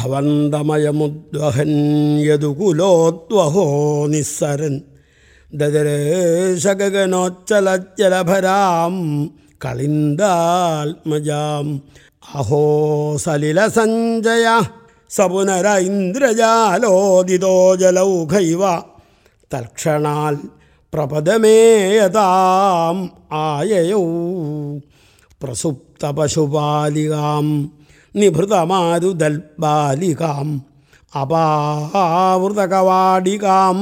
ഭവന്തമയമുദ്വഹൻ യദുകുലോദ്വഹോ നിസ്സരൻ ദദരേശഗഗനോച്ചലജലഭരാം കളിന്ദാത്മജാം അഹോ സലിലസഞ്ജയ സപുനര ഇന്ദ്രജാലോദിതോ ജലൗഘൈവ തൽക്ഷണാൽ പ്രപദമേയതാം ആയയൗ പ്രസുപ്തപശുപാലികാം നിഭൃതമാരുദൽബാലികാം അപാവൃതകവാടികാം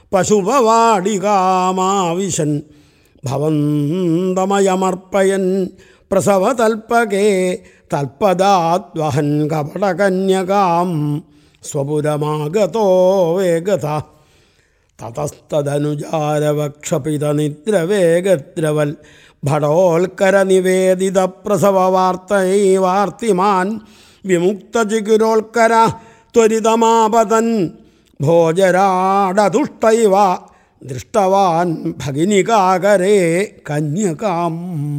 പശുപവാടികാമാവിശൻ ഭവന്തമയമർപ്പയൻ പ്രസവതൽപകേ തൽപദാദ്വഹൻ കപടകന്യകാം സ്വപുരമാഗതോ വേഗത തതസ്തദനുജാരവക്ഷപിതനിദ്രവേഗദ്രവൽ ഭടോൽക്കര വാർത്തിമാൻ വിമുക്തചികുരോൽക്കര ത്വരിതമാപതൻ ഭോജരാടതുഷ്ടൈവ ദൃഷ്ടവാൻ ഭഗിനികാകരേ കന്യകാം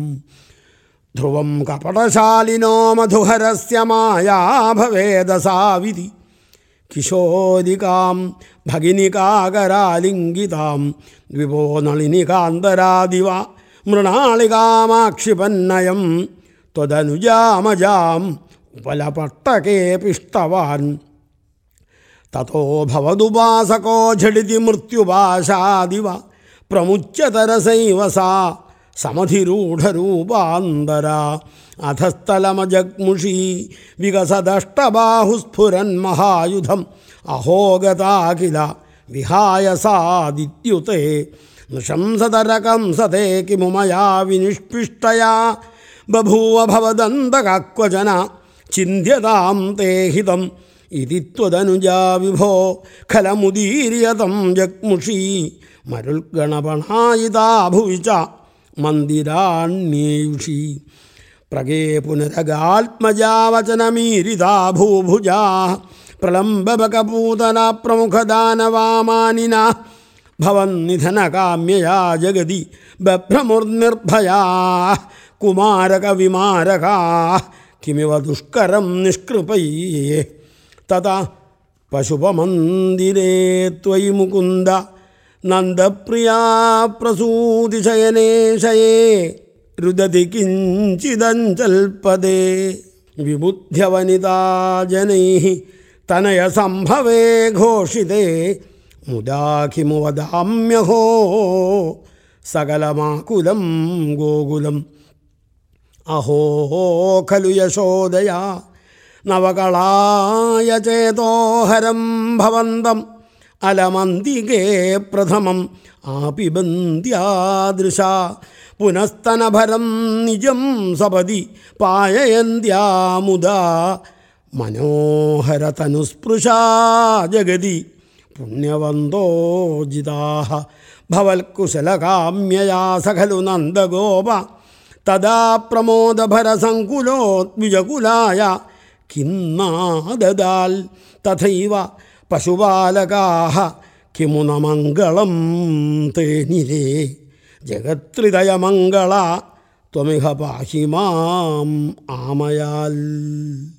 ധ്രുവം കപടശാലിനോ മധുഹരസ്യ മായാ ഭവേദസാവിധി കിശോരികാം ഭഗിനികാകരാലിംഗിതാം ദ്വിപോ നളിനികാന്തരാദിവ മൃണാളികാമാക്ഷിപന്നയം ത്വദനുജാമജാം ഉപലപട്ടകേ പിഷ്ടവാൻ തതോ ഭവതുപാസകോ ഝടിതി മൃത്യുപാശാദിവ പ്രമുച്യതരസൈവ സാ സമധിരൂഢരൂപാന്തര അധസ്ഥലമജഗ്മുഷി വികസദഷ്ടബാഹുസ്ഫുരൻ മഹായുധം അഹോഗതാകില വിഹായ സാദിത്യുതേ നൃശംസതരകംസതേ കിമു മയാ വിനിഷ്പിഷ്ടയാ ബഭൂവ ഭവദന്തകാക്വചന ചിന്യതാം തേ ഹിതം ഇതി ത്വദനുജാ വിഭോ ഖലമുദീര്യതം ജഗ്മുഷി മരുൽഗണപണായിതാ ഭുവി ച മന്ദിരാണ്യേയുഷി പ്രഗേ പുനരഗാത്മജാവചനമീരിതാ ഭൂഭുജാ പ്രളംബകപൂതന പ്രമുഖദാനവാമാനിന ഭവന്നിധനകാമ്യയാ ജഗതി ബഭ്രമുർനിർഭയാ കുമാരകവിമാരകാ കിമിവ ദുഷ്കരം നിഷ്കൃപയേ തഥാ പശുപമന്ദിരേ ത്വയി മുകുന്ദ നന്ദപ്രിയാ പ്രസൂതിശയനേ ശയേ രുദതി കിഞ്ചിദഞ്ചൽപദേ വിബുദ്ധ്യവനിതാ ജനൈ തനയ സംഭവേ ഘോഷിതേ മുദാ കിമു വദാമ്യഹോ സകലമാകുലം ഗോകുലം അഹോ ഖലു യശോദയാ നവകളായ ചേതോഹരം ഭവന്തം അലമന്തികേ പ്രഥമം ആപിബന്ധ്യാദൃശ പുനസ്തനഭരം നിജം സപതി പായയന്ത്യാമുദാ മനോഹരതനുസ്പൃശാ ജഗതി പുണ്യവന്തോജിതാ ഭവൽക്കുശലകാമ്യയാ സഖലു നന്ദഗോപ തദാ പ്രമോദഭരസങ്കുലോദ്വിജകുലായ കിന്നാദദാൽ തഥൈവ പശുപാലകാः കിമു ന മംഗളം തേനിരേ ജഗത്രിതയമംഗള ത്വമിഹ പാഹി മാം ആമയാൽ